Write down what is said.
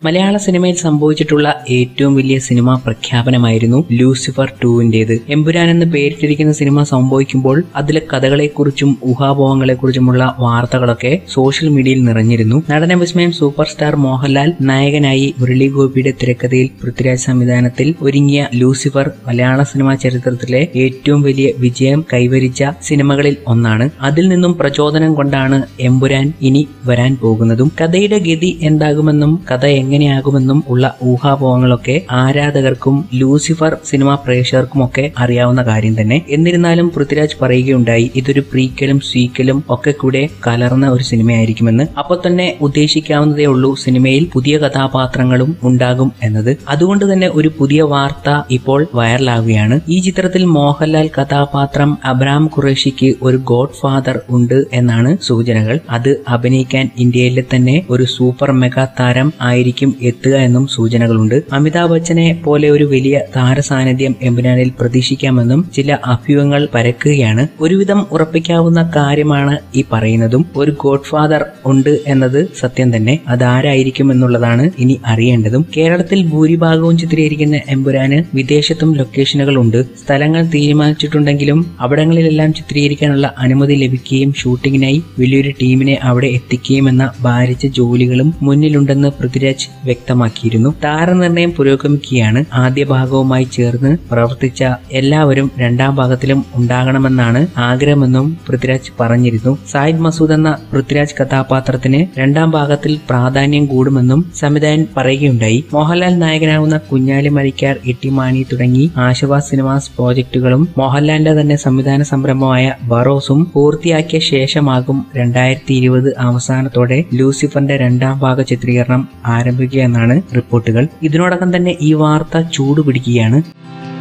മലയാള സിനിമയിൽ സംഭവിച്ചിട്ടുള്ള ഏറ്റവും വലിയ സിനിമാ പ്രഖ്യാപനമായിരുന്നു ലൂസിഫർ ടൂവിന്റേത് എമ്പുരാൻ എന്ന് പേരിട്ടിരിക്കുന്ന സിനിമ സംഭവിക്കുമ്പോൾ അതിലെ കഥകളെക്കുറിച്ചും ഊഹാപോഹങ്ങളെക്കുറിച്ചുമുള്ള വാർത്തകളൊക്കെ സോഷ്യൽ മീഡിയയിൽ നിറഞ്ഞിരുന്നു നടന വിസ്മയം സൂപ്പർ സ്റ്റാർ മോഹൻലാൽ നായകനായി മുരളി ഗോപിയുടെ തിരക്കഥയിൽ പൃഥ്വിരാജ് സംവിധാനത്തിൽ ഒരുങ്ങിയ ലൂസിഫർ മലയാള സിനിമാ ചരിത്രത്തിലെ ഏറ്റവും വലിയ വിജയം കൈവരിച്ച സിനിമകളിൽ ഒന്നാണ് അതിൽ നിന്നും പ്രചോദനം കൊണ്ടാണ് എമ്പുരാൻ ഇനി വരാൻ പോകുന്നതും കഥയുടെ ഗതി എന്താകുമെന്നും കഥ എങ്ങനെയാകുമെന്നും ഉള്ള ഊഹാപോഹങ്ങളൊക്കെ ആരാധകർക്കും ലൂസിഫർ സിനിമാ പ്രേക്ഷകർക്കുമൊക്കെ അറിയാവുന്ന കാര്യം തന്നെ എന്നിരുന്നാലും പൃഥ്വിരാജ് പറയുകയുണ്ടായി ഇതൊരു പ്രീക്കലും സ്വീക്കലും ഒക്കെ കൂടെ കലർന്ന ഒരു സിനിമയായിരിക്കുമെന്ന് അപ്പോൾ തന്നെ ഉദ്ദേശിക്കാവുന്നതേ ഉള്ളൂ സിനിമയിൽ പുതിയ കഥാപാത്രങ്ങളും ഉണ്ടാകും എന്നത് അതുകൊണ്ട് തന്നെ ഒരു പുതിയ വാർത്ത ഇപ്പോൾ വൈറലാകുകയാണ് ഈ ചിത്രത്തിൽ മോഹൻലാൽ കഥാപാത്രം അബ്രാം ഖുറേഷിക്ക് ഒരു ഗോഡ് ഫാദർ ഉണ്ട് എന്നാണ് സൂചനകൾ അത് അഭിനയിക്കാൻ ഇന്ത്യയിലെ തന്നെ ഒരു സൂപ്പർ മെഗാ താരം ആയിരിക്കും എത്തുക എന്നും സൂചനകളുണ്ട് അമിതാഭ് ബച്ചനെ പോലെ ഒരു വലിയ താരസാന്നിധ്യം എമ്പുരാനിൽ പ്രതീക്ഷിക്കാമെന്നും ചില അഭ്യൂഹങ്ങൾ പരക്കുകയാണ് ഒരുവിധം ഉറപ്പിക്കാവുന്ന കാര്യമാണ് ഈ പറയുന്നതും ഒരു ഗോഡ് ഫാദർ ഉണ്ട് എന്നത് സത്യം തന്നെ അതാരായിരിക്കും എന്നുള്ളതാണ് ഇനി അറിയേണ്ടതും കേരളത്തിൽ ഭൂരിഭാഗവും ചിത്രീകരിക്കുന്ന എമ്പുരാന് വിദേശത്തും ലൊക്കേഷനുകൾ ഉണ്ട് സ്ഥലങ്ങൾ തീരുമാനിച്ചിട്ടുണ്ടെങ്കിലും അവിടങ്ങളിലെല്ലാം ചിത്രീകരിക്കാനുള്ള അനുമതി ലഭിക്കുകയും ഷൂട്ടിങ്ങിനായി വലിയൊരു ടീമിനെ അവിടെ എത്തിക്കുകയും എന്ന ഭാരിച്ച ജോലികളും മുന്നിലുണ്ടെന്ന് പൃഥ്വിരാജ് വ്യക്തമാക്കിയിരുന്നു താരനിർണയം പുരോഗമിക്കുകയാണ് ആദ്യ ഭാഗവുമായി ചേർന്ന് പ്രവർത്തിച്ച എല്ലാവരും രണ്ടാം ഭാഗത്തിലും ഉണ്ടാകണമെന്നാണ് ആഗ്രഹമെന്നും പൃഥ്വിരാജ് പറഞ്ഞിരുന്നു സായിദ് മസൂദ് എന്ന പൃഥ്വിരാജ് കഥാപാത്രത്തിന് രണ്ടാം ഭാഗത്തിൽ പ്രാധാന്യം കൂടുമെന്നും സംവിധായകൻ പറയുകയുണ്ടായി മോഹൻലാൽ നായകനാകുന്ന കുഞ്ഞാലി മരിക്കാർ ഇട്ടിമാണി തുടങ്ങി ആശുവാസ് സിനിമാസ് പ്രോജക്റ്റുകളും മോഹൻലാലിന്റെ തന്നെ സംവിധാന സംരംഭമായ ബറോസും പൂർത്തിയാക്കിയ ശേഷമാകും രണ്ടായിരത്തി ഇരുപത് അവസാനത്തോടെ ലൂസിഫറിന്റെ രണ്ടാം ഭാഗ ചിത്രീകരണം ആരംഭിക്കുക എന്നാണ് റിപ്പോർട്ടുകൾ ഇതിനോടകം തന്നെ ഈ വാർത്ത ചൂടുപിടിക്കുകയാണ്